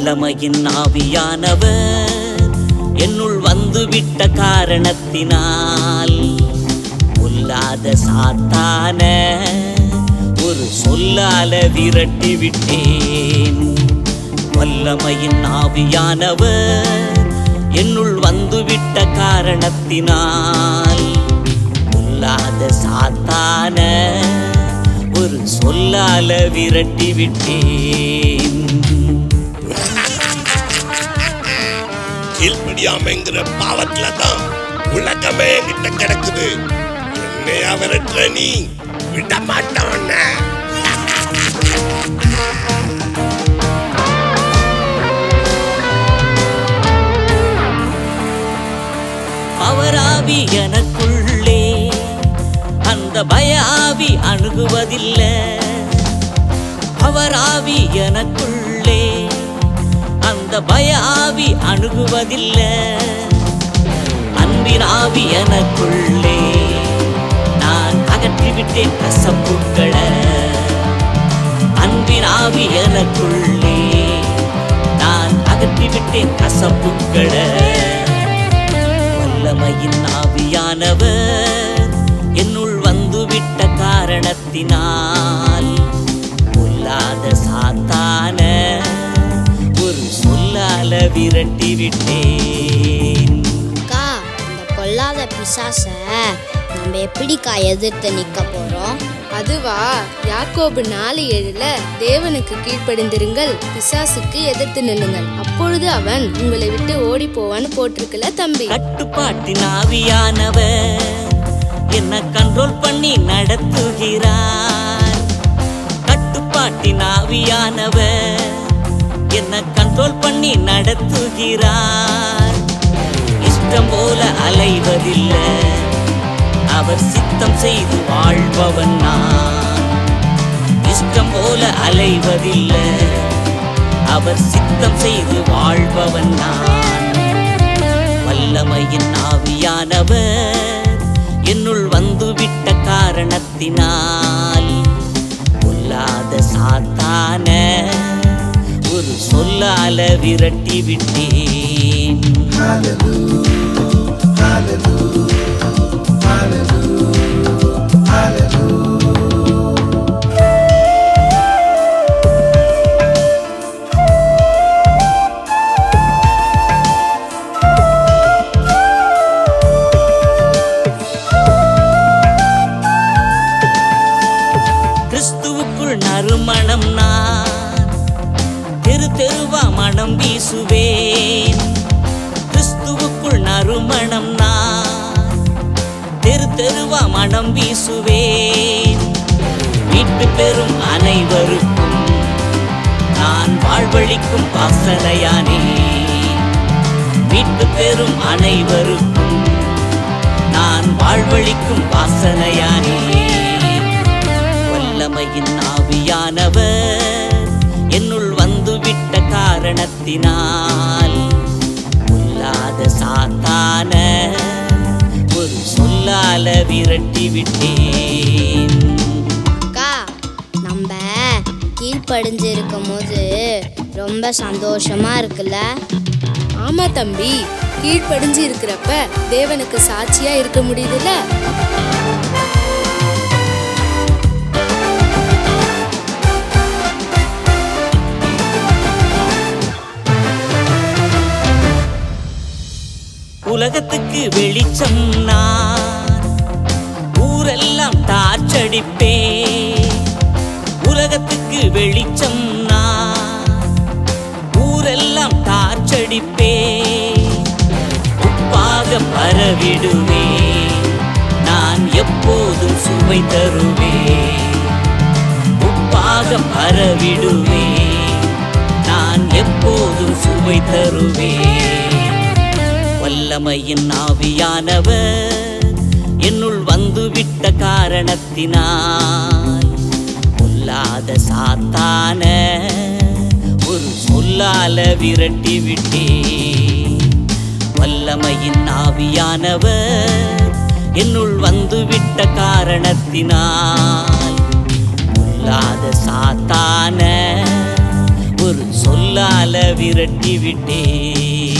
வல்லமையின் ஆவியானவர் என்னுள் வந்துவிட்ட காரணத்தினால் பொல்லாத சாத்தான ஒரு சொல்லால விரட்டி விட்டேன் வல்லமையின் ஆவியானவர் என்னுள் வந்துவிட்ட காரணத்தினால் பொல்லாத சாத்தான ஒரு சொல்லால விரட்டி விட்டேன் கீழ்ப்படியாமைங்கிற பாவத்துல தான் உலகமே கிட்ட கிடக்குது என்னை அவரற்ற நீ விட மாட்டான் அவராவி எனக்குள்ளே அந்த பய ஆவி அணுகுவதில்லை அவராவி எனக்குள்ளே அந்த பய ஆவி அணுகுவதில்லை அன்பின் ஆவி எனக்குள்ளே நான் அகற்றிவிட்டேன் கசப்புக்களை அன்பின் ஆவி எனக்குள்ளே நான் அகற்றிவிட்டேன் கசப்புக்களை வல்லமையின் ஆவியானவர் என்னுள் வந்துவிட்ட காரணத்தினால் பொல்லாத சாத்தான ஒரு சொல்லால விரட்டி விட்டேன் அக்கா இந்த பொல்லாத பிசாச நம்ம எப்படிக்கா எதிர்த்து நிக்க போறோம் அதுவா யாக்கோபு நாலு ஏழுல தேவனுக்கு கீழ்ப்படிந்திருங்கள் பிசாசுக்கு எதிர்த்து நில்லுங்கள் அப்பொழுது அவன் உங்களை விட்டு ஓடி போவான்னு போட்டிருக்குல தம்பி கட்டுப்பாட்டின் ஆவியானவர் என்ன கண்ட்ரோல் பண்ணி நடத்துகிறார் கட்டுப்பாட்டின் ஆவியானவர் என்ன கண்ட்ரோல் பண்ணி நடத்துகிறார் இஷ்டம் போல அலைவதில்லை அவர் சித்தம் செய்து வாழ்பவன் நான் இஷ்டம் போல அலைவதில்லை அவர் சித்தம் செய்து வாழ்பவன் நான் வல்லமையின் ஆவியானவர் என்னுள் வந்துவிட்ட காரணத்தினால் பொல்லாத சாத்தான ஒரு சொல்லால விரட்டி விட்டேன் கிறிஸ்துவுக்குள் நறுமணம் நான் தெரு தெருவா மனம் வீசுவேன் கிறிஸ்துவுக்குள் நறுமணம் நான் தெரு தெருவா மனம் வீசுவேன் மீட்பு பெறும் அனைவருக்கும் நான் வாழ்வழிக்கும் வாசனையானே மீட்பு பெறும் அனைவருக்கும் நான் வாழ்வழிக்கும் வாசனையானே வல்லமையின் ஆவியானவர் என்னுள் வந்துவிட்ட காரணத்தினால் பொல்லாத சாத்தான ஒரு சொல்லால விரட்டி விட்டேன் அக்கா நம்ம கீழ்ப்படிஞ்சு இருக்கும் போது ரொம்ப சந்தோஷமா இருக்குல்ல ஆமா தம்பி கீழ்ப்படிஞ்சு இருக்கிறப்ப தேவனுக்கு சாட்சியா இருக்க முடியுதுல்ல உலகத்துக்கு வெளிச்சம் நான் ஊரெல்லாம் டார்ச்சடிப்பே உலகத்துக்கு வெளிச்சம் நான் ஊரெல்லாம் டார்ச்சடிப்பே உப்பாக பரவிடுவே நான் எப்போதும் சுவை தருவே உப்பாக பரவிடுவே நான் எப்போதும் சுவை தருவே வல்லமையின் ஆவியானவர் என்னுள் வந்துவிட்ட காரணத்தினால் பொல்லாத சாத்தான ஒரு சொல்லால விரட்டி விட்டேன் வல்லமையின் ஆவியானவர் என்னுள் வந்துவிட்ட காரணத்தினால் பொல்லாத சாத்தான ஒரு சொல்லால விரட்டி விட்டே